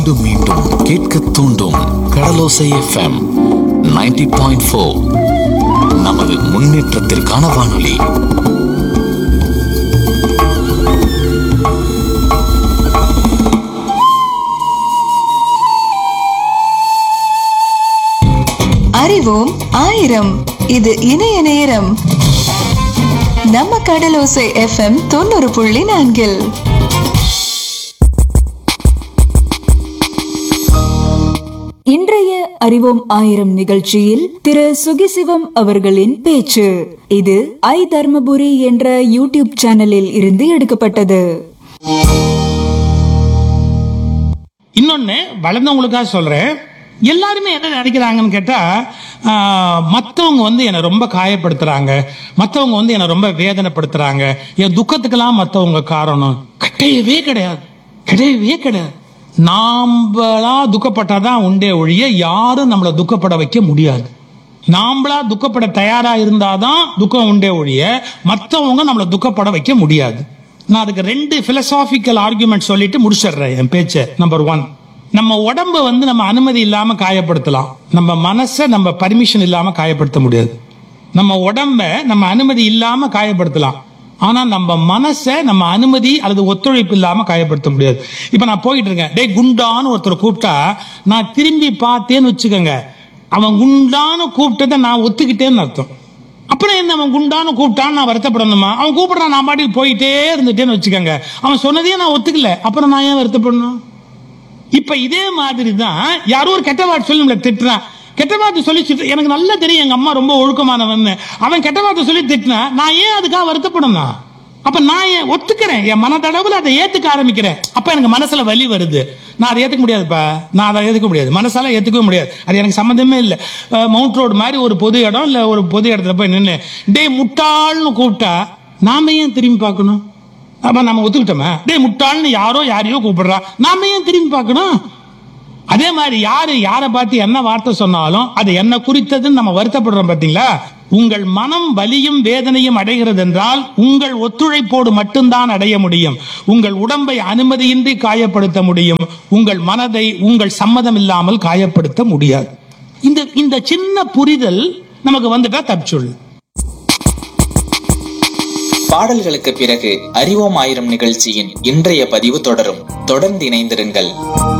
மீண்டும் மீண்டும் கேட்க தூண்டும் கடலோசை எஃப்எம் 90.4 பாயிண்ட் ஃபோர் நமது முன்னேற்றத்திற்கான வானொலி அறிவோம் ஆயிரம் இது இணைய நேரம் நம்ம கடலோசை எஃப்எம் தொண்ணூறு புள்ளி நான்கில் இன்றைய அறிவோம் ஆயிரம் நிகழ்ச்சியில் திரு சுகிசிவம் அவர்களின் பேச்சு இது ஐ தர்மபுரி என்ற யூடியூப் சேனலில் இருந்து எடுக்கப்பட்டது இன்னொன்னு வளர்ந்தவங்களுக்காக சொல்றேன் எல்லாருமே என்ன நினைக்கிறாங்கன்னு கேட்டா ஆஹ், மத்தவங்க வந்து என்னை ரொம்ப காயப்படுத்துறாங்க மத்தவங்க வந்து என்னை ரொம்ப வேதனைப்படுத்துறாங்க என் துக்கத்துக்கெல்லாம் மத்தவங்க காரணம் கிடையவே கிடையாது கிடையவே கிடையாது நாம்பளா துக்கப்பட்டாதான் உண்டே ஒழிய யாரும் நம்மளை துக்கப்பட வைக்க முடியாது நாம்பளா துக்கப்பட தயாரா இருந்தாதான் துக்கம் உண்டே ஒழிய மத்தவங்க நம்மளை துக்கப்பட வைக்க முடியாது நான் அதுக்கு ரெண்டு பிலசாபிக்கல் ஆர்குமெண்ட் சொல்லிட்டு முடிச்சிடுறேன் என் பேச்ச நம்பர் ஒன் நம்ம உடம்ப வந்து நம்ம அனுமதி இல்லாம காயப்படுத்தலாம் நம்ம மனசை நம்ம பர்மிஷன் இல்லாம காயப்படுத்த முடியாது நம்ம உடம்ப நம்ம அனுமதி இல்லாம காயப்படுத்தலாம் ஆனா நம்ம மனசை நம்ம அனுமதி அல்லது ஒத்துழைப்பு இல்லாம காயப்படுத்த முடியாது இப்ப நான் போயிட்டு இருக்கேன் டேய் குண்டான்னு ஒருத்தர் கூப்பிட்டா நான் திரும்பி பார்த்தேன்னு வச்சுக்கோங்க அவன் குண்டான்னு கூப்பிட்டதை நான் ஒத்துக்கிட்டேன்னு அர்த்தம் அப்புறம் என்ன அவன் குண்டான்னு கூப்பிட்டான்னு நான் வருத்தப்படணுமா அவன் கூப்பிடுறான் நான் பாட்டுக்கு போயிட்டே இருந்துட்டேன்னு வச்சுக்கோங்க அவன் சொன்னதையே நான் ஒத்துக்கல அப்புறம் நான் ஏன் வருத்தப்படணும் இப்ப இதே மாதிரி தான் யாரோ ஒரு கெட்ட வார்த்தை சொல்லி நம்மளை திட்டுறான் கெட்ட வார்த்தை சொல்லி திட்டு- எனக்கு நல்லா தெரியும் எங்க அம்மா ரொம்ப ஒழுக்கமானவன் அவன் கெட்ட வார்த்தை சொல்லி திட்டினா நான் ஏன் அதுக்காக வருத்தப்படணும் அப்ப நான் ஏன் ஒத்துக்கிறேன் என் மனதளவுல அதை ஏத்துக்க ஆரம்பிக்கிறேன் அப்ப எனக்கு மனசுல வலி வருது நான் அதை ஏத்துக்க முடியாதுப்பா நான் அதை ஏத்துக்க முடியாது மனசால ஏத்துக்கவே முடியாது அது எனக்கு சம்மந்தமே இல்லை மவுண்ட் ரோடு மாதிரி ஒரு பொது இடம் இல்ல ஒரு பொது இடத்துல போய் நின்று டேய் முட்டாள்னு கூப்பிட்டா நாம ஏன் திரும்பி பார்க்கணும் அப்ப நம்ம ஒத்துக்கிட்டோமே டேய் முட்டாள்னு யாரோ யாரையோ கூப்பிடுறா நாம ஏன் திரும்பி பார்க்கணும் அதே மாதிரி யாரு யாரை பார்த்து என்ன வார்த்தை சொன்னாலும் அது என்ன குறித்ததுன்னு நம்ம வருத்தப்படுறோம் பாத்தீங்களா உங்கள் மனம் வலியும் வேதனையும் அடைகிறது என்றால் உங்கள் ஒத்துழைப்போடு மட்டும்தான் அடைய முடியும் உங்கள் உடம்பை அனுமதியின்றி காயப்படுத்த முடியும் உங்கள் மனதை உங்கள் சம்மதம் இல்லாமல் காயப்படுத்த முடியாது இந்த இந்த சின்ன புரிதல் நமக்கு வந்துட்டா தப்பிச்சுள்ளு பாடல்களுக்கு பிறகு அறிவோம் ஆயிரம் நிகழ்ச்சியின் இன்றைய பதிவு தொடரும் தொடர்ந்து இணைந்திருங்கள்